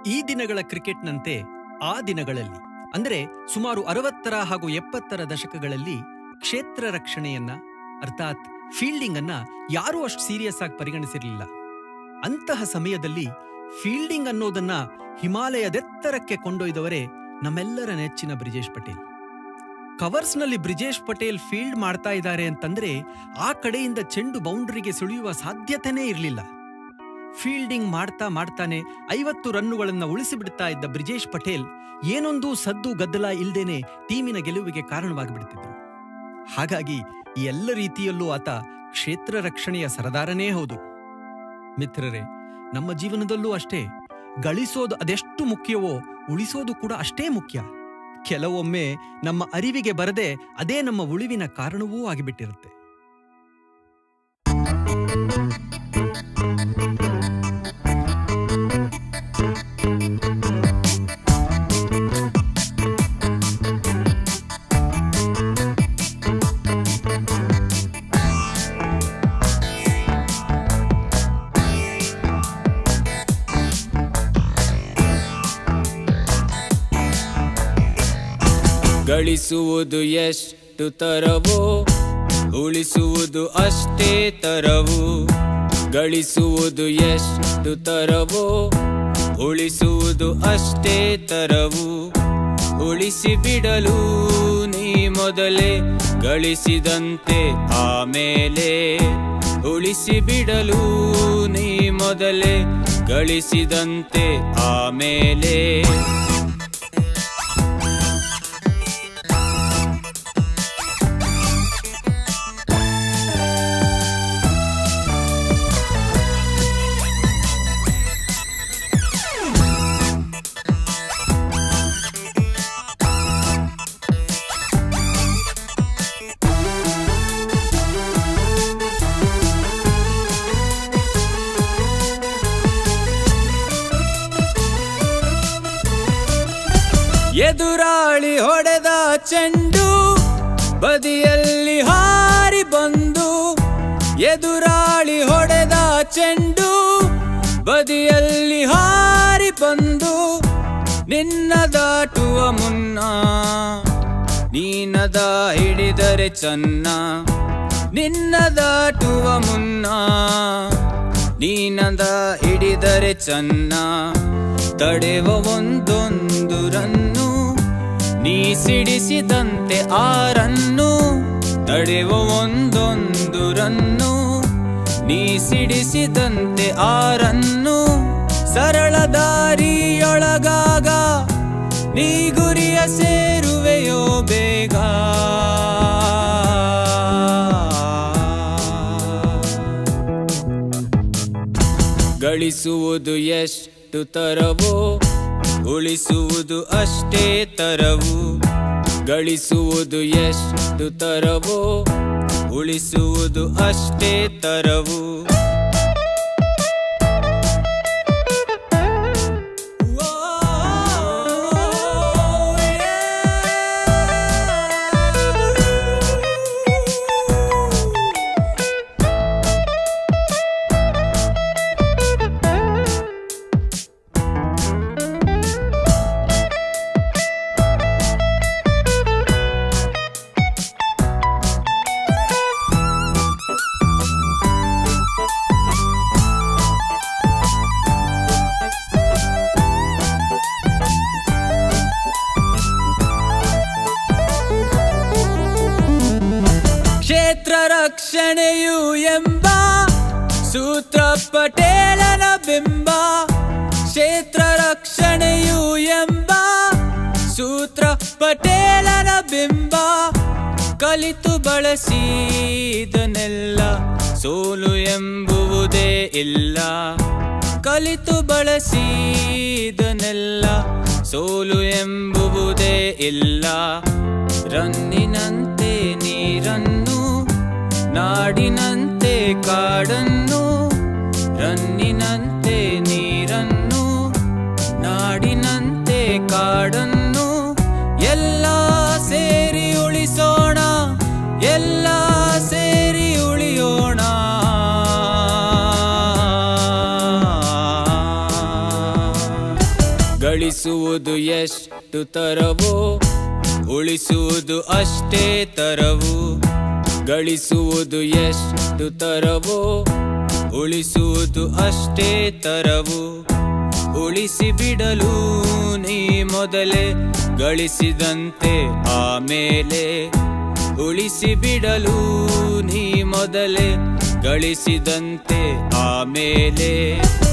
ಈ ದಿನಗಳ ಕ್ರಿಕೆಟ್ನಂತೆ ಆ ದಿನಗಳಲ್ಲಿ ಅಂದರೆ ಸುಮಾರು ಅರವತ್ತರ ಹಾಗೂ ಎಪ್ಪತ್ತರ ದಶಕಗಳಲ್ಲಿ ಕ್ಷೇತ್ರ ರಕ್ಷಣೆಯನ್ನ ಅರ್ಥಾತ್ ಫೀಲ್ಡಿಂಗ್ ಅನ್ನ ಯಾರೂ ಅಷ್ಟು ಸೀರಿಯಸ್ ಆಗಿ ಪರಿಗಣಿಸಿರಲಿಲ್ಲ ಅಂತಹ ಸಮಯದಲ್ಲಿ ಫೀಲ್ಡಿಂಗ್ ಅನ್ನೋದನ್ನ ಹಿಮಾಲಯದೆತ್ತರಕ್ಕೆ ಕೊಂಡೊಯ್ದವರೇ ನಮ್ಮೆಲ್ಲರ ನೆಚ್ಚಿನ ಬ್ರಿಜೇಶ್ ಪಟೇಲ್ ಕವರ್ಸ್ನಲ್ಲಿ ಬ್ರಿಜೇಶ್ ಪಟೇಲ್ ಫೀಲ್ಡ್ ಮಾಡ್ತಾ ಇದ್ದಾರೆ ಅಂತಂದ್ರೆ ಆ ಕಡೆಯಿಂದ ಚೆಂಡು ಬೌಂಡ್ರಿಗೆ ಸುಳಿಯುವ ಸಾಧ್ಯತೆನೇ ಇರಲಿಲ್ಲ ಫೀಲ್ಡಿಂಗ್ ಮಾಡ್ತಾ ಮಾಡ್ತಾನೆ ಐವತ್ತು ರನ್ನುಗಳನ್ನ ಉಳಿಸಿಬಿಡ್ತಾ ಇದ್ದ ಬ್ರಿಜೇಶ್ ಪಟೇಲ್ ಏನೊಂದು ಸದ್ದು ಗದ್ದಲ ಇಲ್ದೇನೆ ಟೀಮಿನ ಗೆಲುವಿಗೆ ಕಾರಣವಾಗಿಬಿಡ್ತಿದ್ರು ಹಾಗಾಗಿ ಈ ಎಲ್ಲ ರೀತಿಯಲ್ಲೂ ಆತ ಕ್ಷೇತ್ರ ರಕ್ಷಣೆಯ ಸರದಾರನೇ ಹೌದು ಮಿತ್ರರೇ ನಮ್ಮ ಜೀವನದಲ್ಲೂ ಅಷ್ಟೇ ಗಳಿಸೋದು ಅದೆಷ್ಟು ಮುಖ್ಯವೋ ಉಳಿಸೋದು ಕೂಡ ಅಷ್ಟೇ ಮುಖ್ಯ ಕೆಲವೊಮ್ಮೆ ನಮ್ಮ ಅರಿವಿಗೆ ಬರದೆ ಅದೇ ನಮ್ಮ ಉಳಿವಿನ ಕಾರಣವೂ ಆಗಿಬಿಟ್ಟಿರುತ್ತೆ ಗಳಿಸುವುದು ಎಷ್ಟು ತರವೋ ಉಳಿಸುವುದು ಅಷ್ಟೇ ತರವು ಗಳಿಸುವುದು ಎಷ್ಟು ತರವೋ ಉಳಿಸುವುದು ಅಷ್ಟೇ ತರವು ಉಳಿಸಿ ಬಿಡಲು ನೀ ಮೊದಲೇ ಗಳಿಸಿದಂತೆ ಆಮೇಲೆ ಉಳಿಸಿ ಬಿಡಲು ನೀ ಮೊದಲೇ ಗಳಿಸಿದಂತೆ ಆಮೇಲೆ ಎದುರಾಳಿ ಹೊಡೆದ ಚೆಂಡು ಬದಿಯಲ್ಲಿ ಹಾರಿ ಬಂದು ಎದುರಾಳಿ ಹೊಡೆದ ಚೆಂಡು ಬದಿಯಲ್ಲಿ ಹಾರಿ ಬಂದು ನಿನ್ನ ದಾಟುವ ಮುನ್ನ ನೀನದ ಹಿಡಿದರೆ ಚನ್ನ ನಿನ್ನ ದಾಟುವ ಮುನ್ನ ನೀನದ ಹಿಡಿದರೆ ಚನ್ನ ತಡೆವ ಒಂದೊಂದು ರನ್ನು ನೀ ಸಿಡಿಸಿದಂತೆ ಆರನ್ನು ತಡೆವ ಒಂದೊಂದು ರನ್ನು ನೀ ಸಿಡಿಸಿದಂತೆ ಆರನ್ನು ಸರಳ ದಾರಿಯೊಳಗಾಗ ನೀ ಗುರಿಯ ಸೇರುವೆಯೋ ಬೇಗ ಗಳಿಸುವುದು ಎಷ್ಟು ತರವೋ ಉಳಿಸುವುದು ಅಷ್ಟೇ ತರವು ಗಳಿಸುವುದು ಎಷ್ಟು ತರವೋ ಉಳಿಸುವುದು ಅಷ್ಟೇ ತರವು ಕ್ಷೇತ್ರ ರಕ್ಷಣೆಯು ಎಂಬ ಸೂತ್ರ ಪಟೇಲನ ಬಿಂಬ ಕ್ಷೇತ್ರ ರಕ್ಷಣೆಯು ಎಂಬ ಸೂತ್ರ ಪಟೇಲನ ಬಿಂಬ ಕಲಿತು ಬಳಸಿದನೆಲ್ಲ ಸೋಲು ಎಂಬುವುದೇ ಇಲ್ಲ ಕಲಿತು ಬಳಸಿದನೆಲ್ಲ ಸೋಲು ಎಂಬುವುದೇ ಇಲ್ಲ ರನ್ನಿನಂತೆ ನೀರನ್ನು ನಾಡಿನಂತೆ ಕಾಡನ್ನು ರನ್ನಿನಂತೆ ನೀರನ್ನು ನಾಡಿನಂತೆ ಕಾಡನ್ನು ಎಲ್ಲ ಸೇರಿ ಉಳಿಸೋಣ ಎಲ್ಲ ಸೇರಿ ಉಳಿಯೋಣ ಗಳಿಸುವುದು ಎಷ್ಟು ತರವೋ ಉಳಿಸುವುದು ಅಷ್ಟೇ ತರವು ಗಳಿಸುವುದು ಎಷ್ಟು ತರವೋ ಉಳಿಸುವುದು ಅಷ್ಟೇ ತರವು ಉಳಿಸಿ ಬಿಡಲು ನೀ ಮೊದಲೇ ಗಳಿಸಿದಂತೆ ಆಮೇಲೆ ಉಳಿಸಿ ಬಿಡಲು ನೀ ಮೊದಲೇ ಗಳಿಸಿದಂತೆ ಆಮೇಲೆ